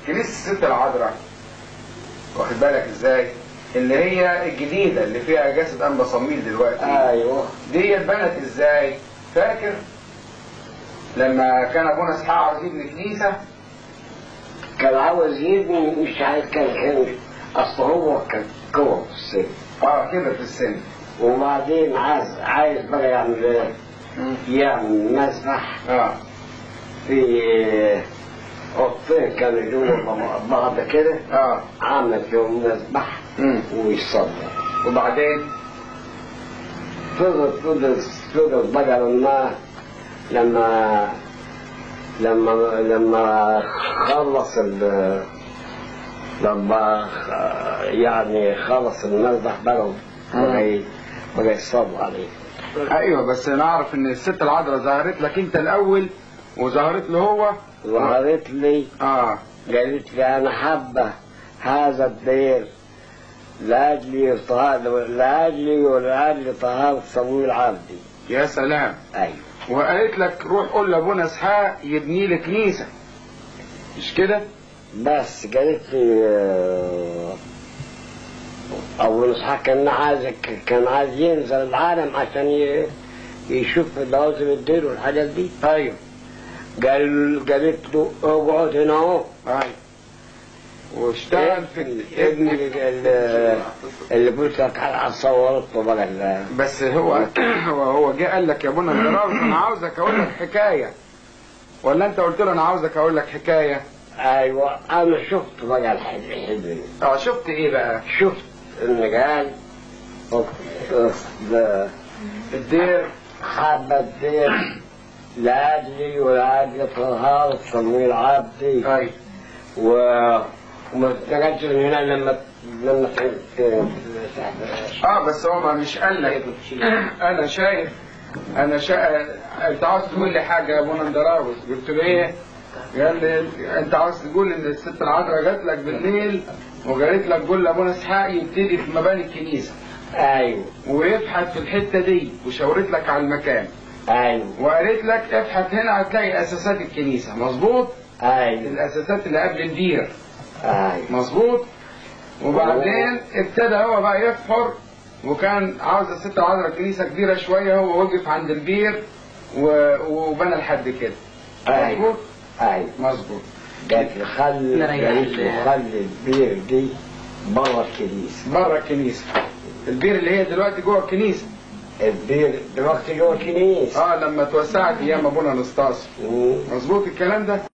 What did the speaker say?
كنيسه الست العذراء واخد بالك ازاي اللي هي الجديده اللي فيها جسد انبا صميل دلوقتي ايوه دي اتبنت ازاي فاكر لما كان ابونا اسحاق عاوز يبني كنيسه كان عاوز يبني مش عارف كان كان اصل هو كان قوي في السن اه كبر في السن وبعدين عايز عايز بقى يعمل ايه؟ مم. يعمل مسبح اه في اوضتين كانوا جوا بعض كده اه عمل فيهم مسبح مم. ويصلي وبعدين فضل فضل فضل بقى لما لما لما لما خلص ال لما خ- يعني خلص المذبح بقى بقى بقى يصلوا عليه ايوه بس نعرف ان الست العذراء ظهرت لك انت الاول وظهرت له هو ظهرت لي اه قالت لي انا حابه هذا الدير لاجلي طهار لاجلي ولاجل طهارة صمويل عبدي يا سلام ايوه وقالت لك روح قول لابونا اسحاق يبني لي كنيسه مش كده بس قالت لي آه، أول إسحاق كان عايز كان عايز ينزل العالم عشان ي- يشوف لوازم الدين والحاجات دي ايوه قال قالت له اقعد هنا اهو ايوه واشتغل في ابن ابن اللي, اللي قلت لك على صورت له بقى ال- بس هو هو هو جه قال لك يا ابونا الجراوي انا عاوزك اقول لك حكايه ولا انت قلت له انا عاوزك اقول لك حكايه ايوه انا شفت بقى الحلم الحلم دي. اه شفت ايه بقى شفت ان قال الدير حابة الدين لأجلي ولأجل طهارة صمويل عبدي ايوه و وما تنقلش من هنا لما لما ت- اه بس هو ما مش قال لك انا شايف انا شا... انت عاوز تقول لي حاجه يا ابونا اندراوي قلت له ايه قال لي انت عاوز تقول ان الست العذراء جات لك بالليل وقالت لك قول لابونا اسحاق يبتدي في مباني الكنيسه ايوه ويبحث في الحته دي وشاورت لك على المكان ايوه وقالت لك ابحث هنا هتلاقي اساسات الكنيسه مظبوط ايوه الاساسات اللي قبل البير ايوه مظبوط وبعدين ابتدى هو بقى يفحر وكان عاوز الست العذراء كنيسه كبيره شويه هو وقف عند البير و... وبنى لحد كده ايوه مظبوط ايوه مظبوط قالت لي خلي قالت لي خلي البير دي بره الكنيسة بره الكنيسه البير اللي هي دلوقتي جوه الكنيسه البير دلوقتي جوه الكنيسة اه لما توسعت ايام ابونا نسطاس مم. مظبوط الكلام ده